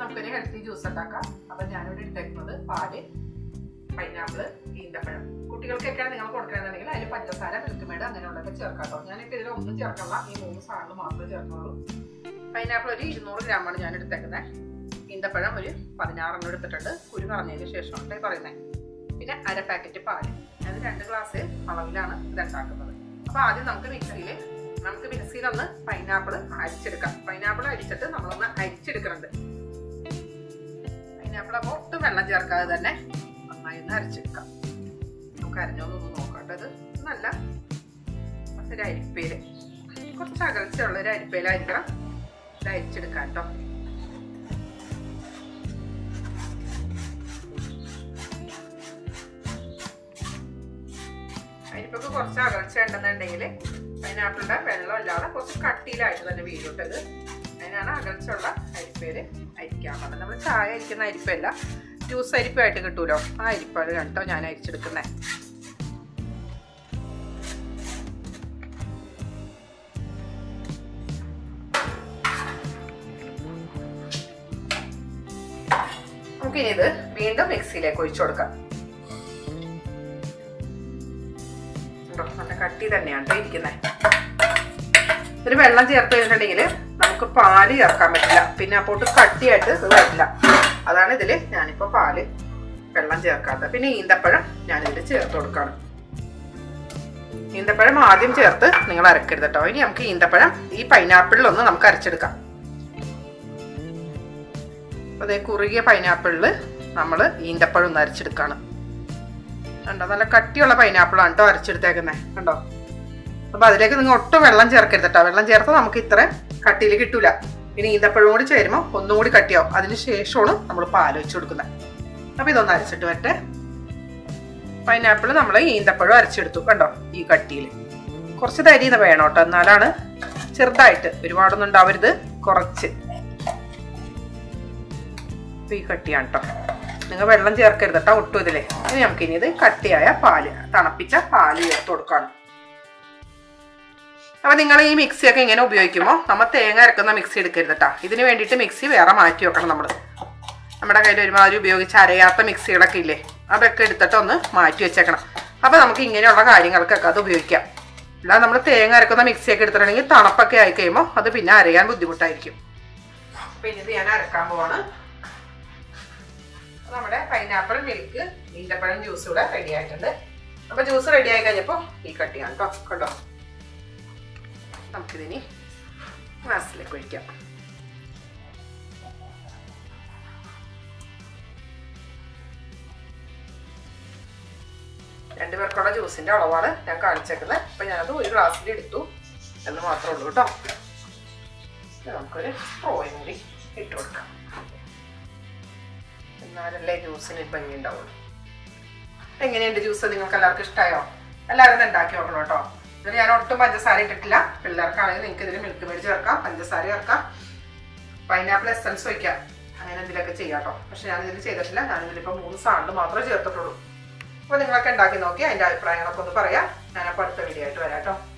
നമുക്കൊരു healthy juice ഉണ്ടാക്കാം അപ്പം ഞാനിവിടെ എടുത്തേക്കുന്നത് പാല് പൈനാപ്പിള് ഈന്തപ്പഴം കുട്ടികൾക്കൊക്കെയാണ് നിങ്ങൾ കൊടുക്കണമെന്നുണ്ടെങ്കിൽ അതിൽ പഞ്ചസാര മിൽക്ക് മേഡ് അങ്ങനെയുള്ളതൊക്കെ ചേർക്കാം കേട്ടോ ഞാനിപ്പോൾ ഇതിൽ ഒന്നും ചേർക്കണ്ട ഈ മൂന്ന് സാധനങ്ങൾ മാത്രമേ ചേർക്കുള്ളൂ പൈനാപ്പിൾ ഒരു ഇരുന്നൂറ് ഗ്രാമാണ് ഞാൻ എടുത്തേക്കുന്നത് ഈന്തപ്പഴം ഒരു പതിനാറെണ്ണം എടുത്തിട്ടുണ്ട് കുരു കളഞ്ഞതിന് ശേഷമാണ് ഈ പറയുന്നത് പിന്നെ അര പാക്കറ്റ് പാല് ഞാൻ രണ്ട് ഗ്ലാസ് അളവിലാണ് ഇത് ഉണ്ടാക്കുന്നത് അപ്പോൾ ആദ്യം നമുക്ക് മിക്സിയിൽ നമുക്ക് മിക്സിയിലൊന്ന് പൈനാപ്പിൾ അരിച്ചെടുക്കാം പൈനാപ്പിൾ അരിച്ചിട്ട് നമ്മളൊന്ന് അരിച്ചെടുക്കുന്നുണ്ട് പൈനാപ്പിൾ അപ്പോൾ ഒട്ടും വെള്ളം ചേർക്കാതെ തന്നെ നന്നായി ഒന്ന് അരച്ചെടുക്കാം നമുക്ക് അരിഞ്ഞോന്നൊന്ന് നോക്കട്ടെ ഇത് നല്ല ഒരു അരിപ്പേര് കുറച്ച് അകൽച്ചയുള്ള ഒരു അരിപ്പയിലായിരിക്കണം ഇത് അരിച്ചെടുക്കാം കേട്ടോ അരിപ്പൊക്കെ കുറച്ച് അകൽച്ച ഉണ്ടെന്നുണ്ടെങ്കിൽ പൈനാപ്പിളിന്റെ വെള്ളം ഇല്ലാതെ കുറച്ച് കട്ടിയിലായിട്ട് തന്നെ വീഴുട്ടത് അതിനാണ് അകൽച്ചുള്ള അരിപ്പേര് അരിക്കാൻ പറഞ്ഞത് നമ്മൾ ചായ അരിക്കുന്ന അരിപ്പല്ല ജ്യൂസ് അരിപ്പായിട്ട് കിട്ടൂലോ ആ അരിപ്പാണ് കേട്ടോ ഞാൻ അരിച്ചെടുക്കുന്നത് നമുക്കിനി ഇത് വീണ്ടും മിക്സിയിലേക്ക് ഒഴിച്ചു കൊടുക്കാം ഉണ്ടോ? നല്ല കട്ടി തന്നെയാണ് ട്ടോ ഇരിക്കുന്നത് ഇതിന് വെള്ളം ചേർത്ത് കഴിഞ്ഞിട്ടുണ്ടെങ്കിൽ നമുക്ക് പാല് ചേർക്കാൻ പറ്റില്ല പിന്നെ അപ്പോട്ട് കട്ടിയായിട്ട് ഇത് വരില്ല അതാണ് ഇതിൽ ഞാനിപ്പോൾ പാല് വെള്ളം ചേർക്കാത്തത് പിന്നെ ഈന്തപ്പഴം ഞാനിതിൽ ചേർത്ത് കൊടുക്കണം ഈന്തപ്പഴം ആദ്യം ചേർത്ത് നിങ്ങൾ അരക്കരുത് കേട്ടോ ഇനി നമുക്ക് ഈന്തപ്പഴം ഈ പൈനാപ്പിളിലൊന്ന് നമുക്ക് അരച്ചെടുക്കാം അതേ കുറുകിയ പൈനാപ്പിളിൽ നമ്മൾ ഈന്തപ്പഴം ഒന്ന് അരച്ചെടുക്കുകയാണ് കണ്ടോ നല്ല കട്ടിയുള്ള പൈനാപ്പിളാണ് കേട്ടോ അരച്ചെടുത്തേക്കുന്നത് കണ്ടോ അപ്പൊ അതിലേക്ക് നിങ്ങൾ ഒട്ടും വെള്ളം ചേർക്കരുത് കേട്ടോ വെള്ളം ചേർത്താൽ നമുക്ക് ഇത്ര കട്ടിയിൽ കിട്ടൂല പിന്നെ ഈന്തപ്പഴം കൂടി ചേരുമ്പോൾ ഒന്നും കൂടി കട്ടിയാവും അതിന് ശേഷമാണ് നമ്മൾ പാൽ വെച്ച് കൊടുക്കുന്നത് അപ്പൊ ഇതൊന്ന് അരച്ചിട്ട് വരട്ടെ പൈനാപ്പിൾ നമ്മൾ ഈന്തപ്പഴം അരച്ചെടുത്തു കണ്ടോ ഈ കട്ടിയിൽ കുറച്ച് തരിന്ന് വേണം കേട്ടോ എന്നാലാണ് ചെറുതായിട്ട് ഒരുപാടൊന്നും ഉണ്ടാവരുത് കുറച്ച് ഇപ്പൊ ഈ കട്ടിയാണ് കേട്ടോ നിങ്ങൾ വെള്ളം ചേർക്കരുത് കേട്ടോ ഒട്ടും ഇതില് ഇനി നമുക്കിനി ഇത് കട്ടിയായ പാല് തണുപ്പിച്ച പാല് ചേർത്ത് കൊടുക്കണം അപ്പൊ നിങ്ങൾ ഈ മിക്സിയൊക്കെ ഇങ്ങനെ ഉപയോഗിക്കുമ്പോൾ നമ്മൾ തേങ്ങ അരക്കുന്ന മിക്സി എടുക്കരുത് കേട്ടോ ഇതിന് വേണ്ടിയിട്ട് മിക്സി വേറെ മാറ്റി വെക്കണം നമ്മൾ നമ്മുടെ കയ്യിൽ ഒരുമാതിരി ഉപയോഗിച്ച് അരയാത്ത മിക്സികളൊക്കെ ഇല്ലേ അതൊക്കെ എടുത്തിട്ട് ഒന്ന് മാറ്റി വെച്ചേക്കണം അപ്പൊ നമുക്ക് ഇങ്ങനെയുള്ള കാര്യങ്ങൾക്കൊക്കെ അത് ഉപയോഗിക്കാം അല്ലാതെ നമ്മൾ തേങ്ങ അരക്കുന്ന മിക്സിയൊക്കെ എടുത്തിട്ടുണ്ടെങ്കിൽ തണുപ്പൊക്കെ ആയി കഴിയുമ്പോൾ അത് പിന്നെ അരയാൻ ബുദ്ധിമുട്ടായിരിക്കും പിന്നെ ഇത് ഞാൻ അരക്കാൻ പോവാണ് നമ്മുടെ പൈനാപ്പിൾ മിൽക്ക് ഈന്തപ്പഴം ജ്യൂസ് ഇവിടെ റെഡി ആയിട്ടുണ്ട് അപ്പൊ ജ്യൂസ് റെഡി ആയി കഴിഞ്ഞപ്പോൾ ഈ കട്ടിയാണ് കേട്ടോ കേട്ടോ നമുക്കിതിനി ഗ്ലാസ്സിലേക്ക് ഒഴിക്കാം രണ്ടു പേർക്കുള്ള ജ്യൂസിന്റെ അളവാണ് ഞാൻ കാണിച്ചേക്കുന്നത് അപ്പൊ ഞാനത് ഒരു ഗ്ലാസ്സിൽ എടുത്തു എന്ന് മാത്രമേ ഉള്ളൂ കേട്ടോ ഇത് നമുക്കൊരു സ്ട്രോയും കൂടി ഇട്ട് കൊടുക്കാം എന്നാലല്ലേ ജ്യൂസിന് ഒരു ഭംഗി ഉണ്ടാവുള്ളൂ എങ്ങനെയുണ്ട് ജ്യൂസ് നിങ്ങൾക്ക് എല്ലാവർക്കും ഇഷ്ടമായോ എല്ലാവരും ഇത് ഉണ്ടാക്കി നോക്കണം കേട്ടോ ഇതിൽ ഞാൻ ഒട്ടും പഞ്ചസാര ഇട്ടിട്ടില്ല പിള്ളേർക്കാണെങ്കിൽ നിങ്ങൾക്ക് ഇതിൽ മിൽക്ക് മേഡ് ചേർക്കാം പഞ്ചസാര ചേർക്കാം പൈനാപ്പിൾ എസൻസ് വയ്ക്കാം അങ്ങനെ എന്തെങ്കിലുമൊക്കെ ചെയ്യാം കേട്ടോ പക്ഷെ ഞാൻ ഇതിൽ ചെയ്തിട്ടില്ല ഞാൻ ഇതിലിപ്പോൾ മൂന്ന് സാധനം മാത്രമേ ചേർത്തിട്ടുള്ളൂ അപ്പോൾ നിങ്ങളൊക്കെ ഉണ്ടാക്കി നോക്കി അതിൻ്റെ അഭിപ്രായങ്ങളൊക്കെ ഒന്ന് പറയാം ഞാനപ്പോൾ അടുത്ത വീഡിയോ ആയിട്ട് വരാം കേട്ടോ